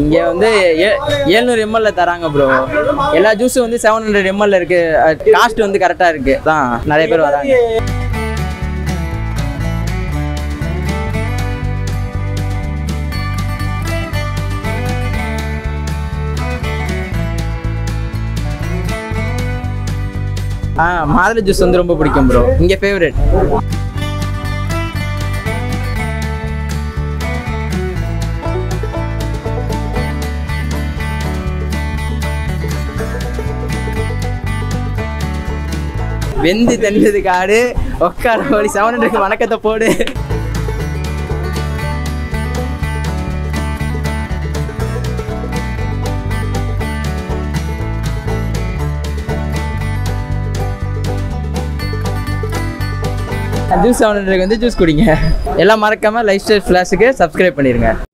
இங்கே வந்து ஏ- ஏழ்நூறு எம்எல்ல தராங்க ப்ரோ எல்லா ஜூஸும் வந்து செவன் ஹண்ட்ரட் எம்எல்ல இருக்கு காஸ்ட் வந்து கரெக்டாக இருக்கு தான் நிறைய பேர் வராங்க ஆ மாதுளை ஜூஸ் வந்து ரொம்ப பிடிக்கும் ப்ரோ இங்கே ஃபேவரட் வெந்து தென்னது காடு உட்கார வழி செவன் ஹண்ட்ரட் வணக்கத்தை போடு ஜூஸ் செவன் ஹண்ட்ரட் வந்து ஜூஸ் குடிங்க எல்லாம் மறக்காம லைஃப் ஸ்டைல் ஃப்ளாஷுக்கு சப்ஸ்கிரைப் பண்ணிடுங்க